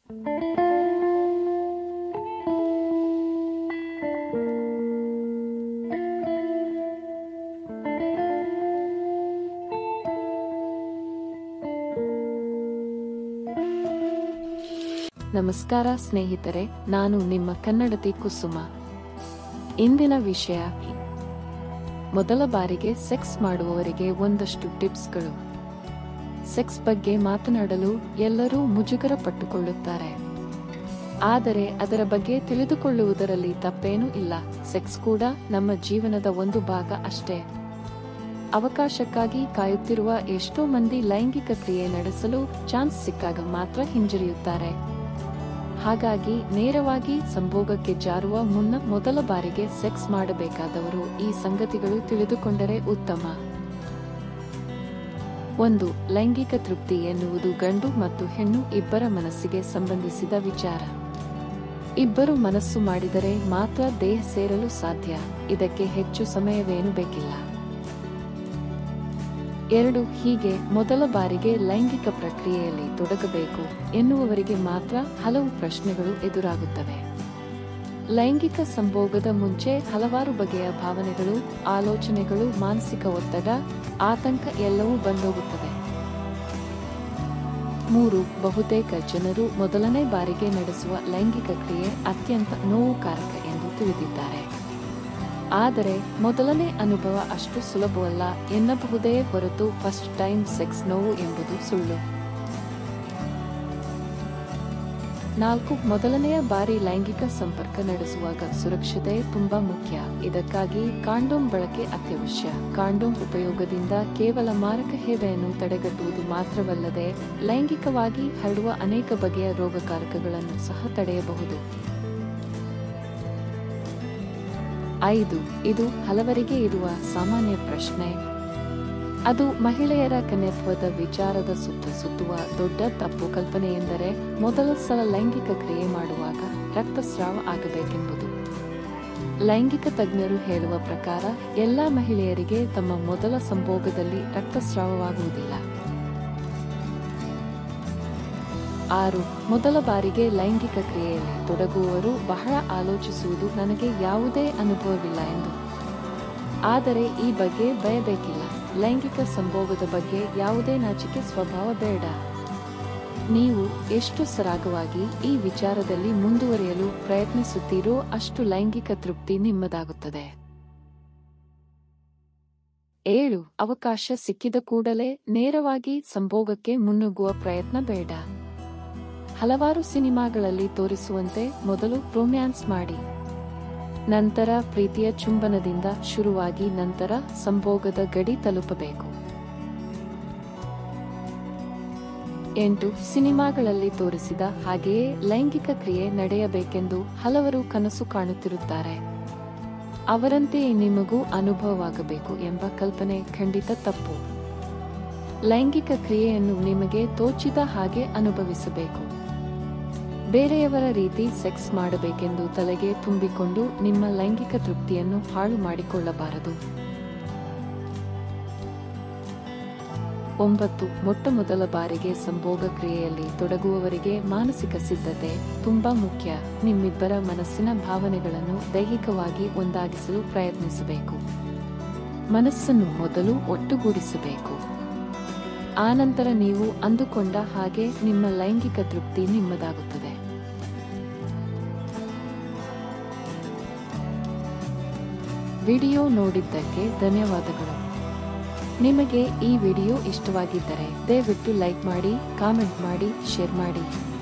ನಮಸ್ಕಾರ ಸ್ನೇಹಿತರೆ ನಾನು ನಿಮ್ಮ ಕನ್ನಡತಿ ಕುಸುಮ ಇಂದಿನ ವಿಷಯ ಮೊದಲ ಬಾರಿಗೆ ಸೆಕ್ಸ್ ಮಾಡುವವರಿಗೆ ಒಂದಷ್ಟು ಟಿಪ್ಸ್ಗಳು ಸೆಕ್ಸ್ ಬಗ್ಗೆ ಮಾತನಾಡಲು ಎಲ್ಲರೂ ಮುಜುಗರ ಪಟ್ಟುಕೊಳ್ಳುತ್ತಾರೆ ಆದರೆ ಅದರ ಬಗ್ಗೆ ತಿಳಿದುಕೊಳ್ಳುವುದರಲ್ಲಿ ತಪ್ಪೇನೂ ಇಲ್ಲ ಸೆಕ್ಸ್ ಕೂಡ ನಮ್ಮ ಜೀವನದ ಒಂದು ಭಾಗ ಅಷ್ಟೇ ಅವಕಾಶಕ್ಕಾಗಿ ಕಾಯುತ್ತಿರುವ ಎಷ್ಟೋ ಮಂದಿ ಲೈಂಗಿಕ ಕ್ರಿಯೆ ನಡೆಸಲು ಚಾನ್ಸ್ ಸಿಕ್ಕಾಗ ಮಾತ್ರ ಹಿಂಜರಿಯುತ್ತಾರೆ ಹಾಗಾಗಿ ನೇರವಾಗಿ ಸಂಭೋಗಕ್ಕೆ ಜಾರುವ ಮುನ್ನ ಮೊದಲ ಬಾರಿಗೆ ಸೆಕ್ಸ್ ಮಾಡಬೇಕಾದವರು ಈ ಸಂಗತಿಗಳು ತಿಳಿದುಕೊಂಡರೆ ಉತ್ತಮ ಒಂದು ಲೈಂಗಿಕ ತೃಪ್ತಿ ಎನ್ನುವುದು ಗಂಡು ಮತ್ತು ಹೆಣ್ಣು ಇಬ್ಬರ ಮನಸ್ಸಿಗೆ ಸಂಬಂಧಿಸಿದ ವಿಚಾರ ಇಬ್ಬರು ಮನಸ್ಸು ಮಾಡಿದರೆ ಮಾತ್ರ ದೇಹ ಸೇರಲು ಸಾಧ್ಯ ಇದಕ್ಕೆ ಹೆಚ್ಚು ಸಮಯವೇನು ಬೇಕಿಲ್ಲ ಎರಡು ಹೀಗೆ ಮೊದಲ ಬಾರಿಗೆ ಲೈಂಗಿಕ ಪ್ರಕ್ರಿಯೆಯಲ್ಲಿ ತೊಡಗಬೇಕು ಎನ್ನುವವರಿಗೆ ಮಾತ್ರ ಹಲವು ಪ್ರಶ್ನೆಗಳು ಎದುರಾಗುತ್ತವೆ ಲೈಂಗಿಕ ಸಂಭೋಗದ ಮುಂಚೆ ಹಲವಾರು ಬಗೆಯ ಭಾವನೆಗಳು ಆಲೋಚನೆಗಳು ಮಾನಸಿಕ ಒತ್ತಡ ಆತಂಕ ಎಲ್ಲವೂ ಬಂದೋಗುತ್ತದೆ ಮೂರು ಬಹುತೇಕ ಜನರು ಮೊದಲನೇ ಬಾರಿಗೆ ನಡೆಸುವ ಲೈಂಗಿಕ ಕ್ರಿಯೆ ಅತ್ಯಂತ ನೋವುಕಾರಕ ಎಂದು ತಿಳಿದಿದ್ದಾರೆ ಆದರೆ ಮೊದಲನೇ ಅನುಭವ ಅಷ್ಟು ಸುಲಭವಲ್ಲ ಎನ್ನಬಹುದೇ ಹೊರತು ಫಸ್ಟ್ ಟೈಮ್ ಸೆಕ್ಸ್ ನೋವು ಎಂಬುದು ಸುಳ್ಳು ನಾಲ್ಕು ಮೊದಲನೆಯ ಬಾರಿ ಲೈಂಗಿಕ ಸಂಪರ್ಕ ನಡೆಸುವಾಗ ಸುರಕ್ಷತೆ ತುಂಬಾ ಮುಖ್ಯ ಇದಕ್ಕಾಗಿ ಕಾಂಡೋಮ್ ಬಳಕೆ ಅತ್ಯವಶ್ಯ ಕಾಂಡೋಮ್ ಉಪಯೋಗದಿಂದ ಕೇವಲ ಮಾರಕ ಹೇವೆಯನ್ನು ತಡೆಗಟ್ಟುವುದು ಮಾತ್ರವಲ್ಲದೆ ಲೈಂಗಿಕವಾಗಿ ಹರಡುವ ಅನೇಕ ಬಗೆಯ ರೋಗಕಾರಕಗಳನ್ನು ಸಹ ತಡೆಯಬಹುದು ಐದು ಇದು ಹಲವರಿಗೆ ಇರುವ ಸಾಮಾನ್ಯ ಪ್ರಶ್ನೆ ಅದು ಮಹಿಳೆಯರ ಕನ್ಯತ್ವದ ವಿಚಾರದ ಸುತ್ತ ಸುತ್ತುವ ದೊಡ್ಡ ತಪ್ಪು ಕಲ್ಪನೆ ಎಂದರೆ ಮೊದಲ ಸಲ ಲೈಂಗಿಕ ಕ್ರಿಯೆ ಮಾಡುವಾಗ ರಕ್ತಸ್ರಾವ ಆಗಬೇಕೆಂಬುದು ಲೈಂಗಿಕ ತಜ್ಞರು ಹೇಳುವ ಪ್ರಕಾರ ಎಲ್ಲಾ ಮಹಿಳೆಯರಿಗೆ ತಮ್ಮ ಮೊದಲ ಸಂಭೋಗದಲ್ಲಿ ರಕ್ತಸ್ರಾವವಾಗುವುದಿಲ್ಲ ಆರು ಮೊದಲ ಬಾರಿಗೆ ಲೈಂಗಿಕ ಕ್ರಿಯೆಯಲ್ಲಿ ತೊಡಗುವವರು ಬಹಳ ಆಲೋಚಿಸುವುದು ನನಗೆ ಯಾವುದೇ ಅನುಭವವಿಲ್ಲ ಎಂದು ಆದರೆ ಈ ಬಗ್ಗೆ ಭಯಬೇಕಿಲ್ಲ ಲೈಂಗಿಕ ಸಂಭೋಗದ ಬಗ್ಗೆ ಯಾವುದೇ ನಾಚಿಕೆ ಸ್ವಭಾವ ಬೇಡ ನೀವು ಎಷ್ಟು ಸರಾಗವಾಗಿ ಈ ವಿಚಾರದಲ್ಲಿ ಮುಂದುವರಿಯಲು ಪ್ರಯತ್ನಿಸುತ್ತೀರೋ ಅಷ್ಟು ಲೈಂಗಿಕ ತೃಪ್ತಿ ನಿಮ್ಮದಾಗುತ್ತದೆ ಏಳು ಅವಕಾಶ ಸಿಕ್ಕಿದ ಕೂಡಲೇ ನೇರವಾಗಿ ಸಂಭೋಗಕ್ಕೆ ಮುನ್ನುಗ್ಗುವ ಪ್ರಯತ್ನ ಬೇಡ ಹಲವಾರು ಸಿನಿಮಾಗಳಲ್ಲಿ ತೋರಿಸುವಂತೆ ಮೊದಲು ರೊಮ್ಯಾನ್ಸ್ ಮಾಡಿ ನಂತರ ಪ್ರೀತಿಯ ಚುಂಬನದಿಂದ ಶುರುವಾಗಿ ನಂತರ ಸಂಭೋಗದ ಗಡಿ ತಲುಪಬೇಕು ಎಂಟು ಸಿನಿಮಾಗಳಲ್ಲಿ ತೋರಿಸಿದ ಹಾಗೆಯೇ ಲೈಂಗಿಕ ಕ್ರಿಯೆ ನಡೆಯಬೇಕೆಂದು ಹಲವರು ಕನಸು ಕಾಣುತ್ತಿರುತ್ತಾರೆ ಅವರಂತೆಯೇ ನಿಮಗೂ ಅನುಭವವಾಗಬೇಕು ಎಂಬ ಕಲ್ಪನೆ ಖಂಡಿತ ತಪ್ಪು ಲೈಂಗಿಕ ಕ್ರಿಯೆಯನ್ನು ನಿಮಗೆ ತೋಚಿದ ಹಾಗೆ ಅನುಭವಿಸಬೇಕು ಬೇರೆಯವರ ರೀತಿ ಸೆಕ್ಸ್ ಮಾಡಬೇಕೆಂದು ತಲೆಗೆ ತುಂಬಿಕೊಂಡು ನಿಮ್ಮ ಲೈಂಗಿಕ ತೃಪ್ತಿಯನ್ನು ಹಾಳು ಮಾಡಿಕೊಳ್ಳಬಾರದು ಒಂಬತ್ತು ಮೊಟ್ಟ ಮೊದಲ ಬಾರಿಗೆ ಸಂಭೋಗ ಕ್ರಿಯೆಯಲ್ಲಿ ತೊಡಗುವವರಿಗೆ ಮಾನಸಿಕ ಸಿದ್ಧತೆ ತುಂಬಾ ಮುಖ್ಯ ನಿಮ್ಮಿಬ್ಬರ ಮನಸ್ಸಿನ ಭಾವನೆಗಳನ್ನು ದೈಹಿಕವಾಗಿ ಒಂದಾಗಿಸಲು ಪ್ರಯತ್ನಿಸಬೇಕು ಮನಸ್ಸನ್ನು ಮೊದಲು ಒಟ್ಟುಗೂಡಿಸಬೇಕು ಆನಂತರ ನೀವು ಅಂದುಕೊಂಡ ಹಾಗೆ ನಿಮ್ಮ ಲೈಂಗಿಕ ತೃಪ್ತಿ ನಿಮ್ಮದಾಗುತ್ತದೆ ವಿಡಿಯೋ ನೋಡಿದ್ದಕ್ಕೆ ಧನ್ಯವಾದಗಳು ನಿಮಗೆ ಈ ವಿಡಿಯೋ ಇಷ್ಟವಾಗಿದ್ದರೆ ದಯವಿಟ್ಟು ಲೈಕ್ ಮಾಡಿ ಕಾಮೆಂಟ್ ಮಾಡಿ ಶೇರ್ ಮಾಡಿ